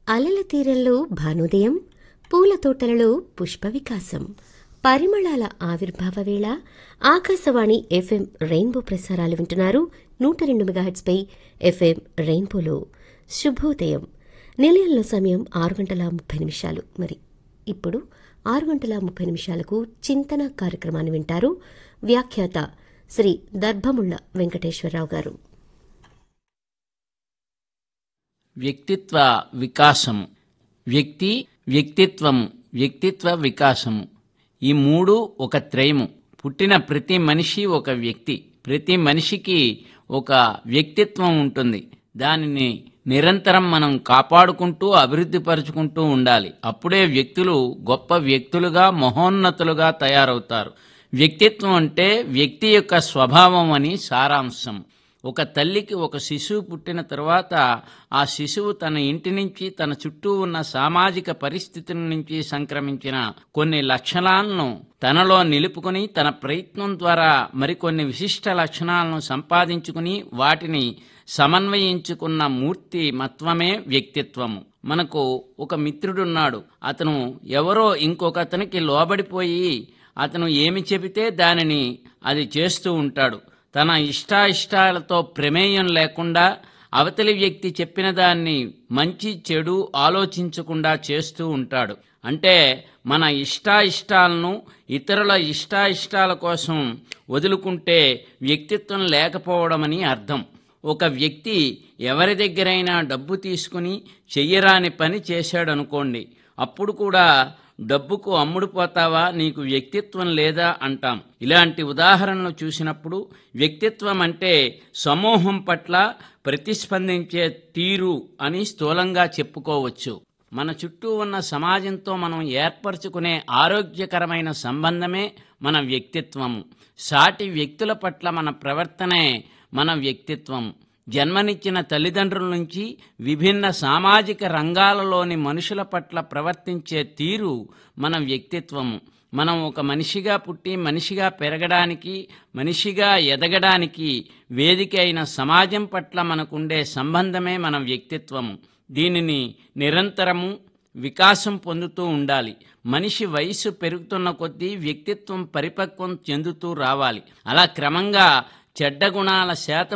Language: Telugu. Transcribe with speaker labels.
Speaker 1: అలల తీరంలో భానుదయం పూల తోటలలో పుష్ప వికాసం పరిమళాల ఆవిర్భావ వేళ ఆకాశవాణి ఎఫ్ఎం రెయిన్బో ప్రసారాలు వింటున్నారు నూట రెండు మెగాహెట్స్పై ఎఫ్ఎం రెయిన్బోలో శుభోదయం నిలయంలో సమయం ఆరు గంటల ముప్పై నిమిషాలు మరి ఇప్పుడు ఆరు గంటల ముప్పై నిమిషాలకు చింతన కార్యక్రమాన్ని వింటారు వ్యాఖ్యాత శ్రీ దర్భముళ్ళ వెంకటేశ్వరరావు గారు
Speaker 2: వ్యక్తిత్వ వికాసము వ్యక్తి వ్యక్తిత్వము వ్యక్తిత్వ వికాసము ఈ మూడు ఒక త్రయము పుట్టిన ప్రతి మనిషి ఒక వ్యక్తి ప్రతి మనిషికి ఒక వ్యక్తిత్వం ఉంటుంది దానిని నిరంతరం మనం కాపాడుకుంటూ అభివృద్ధి పరుచుకుంటూ ఉండాలి అప్పుడే వ్యక్తులు గొప్ప వ్యక్తులుగా మహోన్నతులుగా తయారవుతారు వ్యక్తిత్వం అంటే వ్యక్తి యొక్క స్వభావం అని సారాంశం ఒక తల్లికి ఒక శిశువు పుట్టిన తరువాత ఆ శిశువు తన ఇంటి నుంచి తన చుట్టూ ఉన్న సామాజిక పరిస్థితుల నుంచి సంక్రమించిన కొన్ని లక్షణాలను తనలో నిలుపుకొని తన ప్రయత్నం ద్వారా మరికొన్ని విశిష్ట లక్షణాలను సంపాదించుకుని వాటిని సమన్వయించుకున్న మూర్తి మత్వమే వ్యక్తిత్వము మనకు ఒక మిత్రుడున్నాడు అతను ఎవరో ఇంకొకతనికి లోబడిపోయి అతను ఏమి చెబితే దానిని అది చేస్తూ ఉంటాడు తన ఇష్టాయిష్టాలతో ప్రమేయం లేకుండా అవతలి వ్యక్తి చెప్పిన దాన్ని మంచి చెడు ఆలోచించకుండా చేస్తూ ఉంటాడు అంటే మన ఇష్టాయిష్టాలను ఇతరుల ఇష్టాయిష్టాల కోసం వదులుకుంటే వ్యక్తిత్వం లేకపోవడమని అర్థం ఒక వ్యక్తి ఎవరి దగ్గరైనా డబ్బు తీసుకుని చెయ్యరాని పని చేశాడనుకోండి అప్పుడు కూడా డబ్బుకు అమ్ముడుపోతావా నీకు వ్యక్తిత్వం లేదా అంటాం ఇలాంటి ఉదాహరణలు చూసినప్పుడు వ్యక్తిత్వం అంటే సమూహం పట్ల ప్రతిస్పందించే తీరు అని స్థూలంగా చెప్పుకోవచ్చు మన చుట్టూ ఉన్న సమాజంతో మనం ఏర్పరచుకునే ఆరోగ్యకరమైన సంబంధమే మన వ్యక్తిత్వము సాటి వ్యక్తుల పట్ల మన ప్రవర్తనే మన వ్యక్తిత్వం జన్మనిచ్చిన తల్లిదండ్రుల నుంచి విభిన్న సామాజిక రంగాలలోని మనుషుల పట్ల ప్రవర్తించే తీరు మన వ్యక్తిత్వము మనం ఒక మనిషిగా పుట్టి మనిషిగా పెరగడానికి మనిషిగా ఎదగడానికి వేదిక అయిన సమాజం పట్ల మనకుండే సంబంధమే మన వ్యక్తిత్వము దీనిని నిరంతరము వికాసం పొందుతూ ఉండాలి మనిషి వయసు పెరుగుతున్న కొద్దీ వ్యక్తిత్వం పరిపక్వం చెందుతూ రావాలి అలా క్రమంగా చెడ్డ గుణాల శాతం